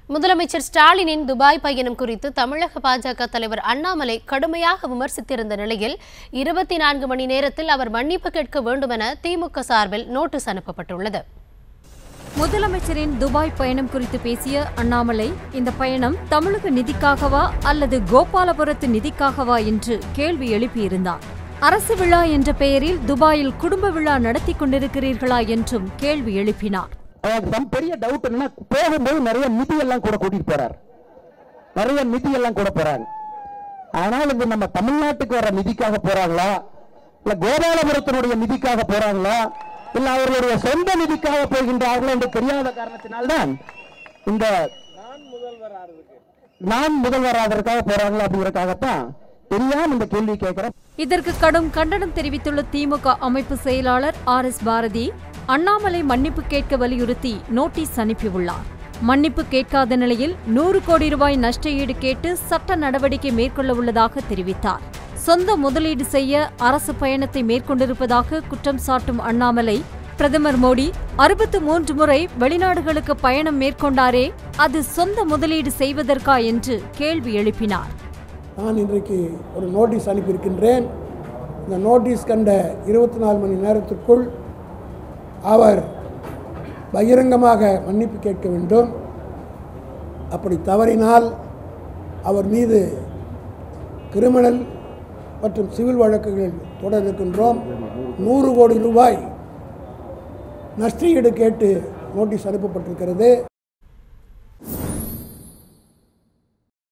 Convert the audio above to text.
முதலமைச்சர் ஸ்டாலினின் துபாய் பயணம் குறித்து தமிழக பாஜக தலைவர் அண்ணாமலை கடுமையாக விமர்சித்திருந்த நிலையில் இருபத்தி நான்கு மணி நேரத்தில் அவர் மன்னிப்பு கேட்க வேண்டுமென திமுக சார்பில் நோட்டீஸ் அனுப்பப்பட்டுள்ளது முதலமைச்சரின் துபாய் பயணம் குறித்து பேசிய அண்ணாமலை இந்த பயணம் தமிழக நிதிக்காகவா அல்லது கோபாலபுரத்து நிதிக்காகவா என்று கேள்வி எழுப்பியிருந்தார் அரசு விழா என்ற பெயரில் துபாயில் குடும்ப விழா நடத்தி கொண்டிருக்கிறீர்களா என்றும் கேள்வி எழுப்பினார் எனக்கு சம் பெரிய டவுட் என்னன்னா போகும்போது நிறைய நிதி எல்லாம் கூட கூட்டிட்டு போறார் நிறைய நிதி எல்லாம் கூட போறாங்க ஆனால் இது நம்ம தமிழ்நாட்டுக்கு வர நிதிக்காக போறாங்களா இல்ல கோபாலபுரத்தினுடைய நிதிக்காக போறாங்களா இல்ல அவர்களுடைய சொந்த நிதிக்காக போகின்றார்களா என்று தெரியாத காரணத்தினால்தான் இந்த நான் முதல்வர் ஆவதற்காக போறாங்களா அப்படிங்கறதுக்காகத்தான் தெரியாம இந்த கேள்வி கேட்கிறேன் இதற்கு கடும் கண்டனம் தெரிவித்துள்ள திமுக அமைப்பு செயலாளர் ஆர் எஸ் பாரதி அண்ணாமலை மன்னிப்பு கேட்க வலியுறுத்தி நோட்டீஸ் அனுப்பியுள்ளார் மன்னிப்பு கேட்காத நிலையில் நூறு கோடி ரூபாய் நஷ்ட ஈடு கேட்டு சட்ட நடவடிக்கை மேற்கொள்ள உள்ளதாக தெரிவித்தார் சொந்த முதலீடு செய்ய அரசு பயணத்தை மேற்கொண்டிருப்பதாக குற்றம் சாட்டும் அண்ணாமலை பிரதமர் மோடி அறுபத்து மூன்று முறை வெளிநாடுகளுக்கு பயணம் மேற்கொண்டாரே அது சொந்த முதலீடு செய்வதற்கா என்று கேள்வி எழுப்பினார் நான் இன்றைக்கு ஒரு நோட்டீஸ் அனுப்பியிருக்கின்றேன் இந்த நோட்டீஸ் கண்ட இருபத்தி நாலு மணி நேரத்துக்குள் அவர் பகிரங்கமாக மன்னிப்பு கேட்க வேண்டும் அப்படி தவறினால் அவர் மீது கிரிமினல் மற்றும் சிவில் வழக்குகள் தொடர இருக்கின்றோம் நூறு கோடி ரூபாய் நஷ்டஈடு கேட்டு நோட்டீஸ் அனுப்பப்பட்டிருக்கிறது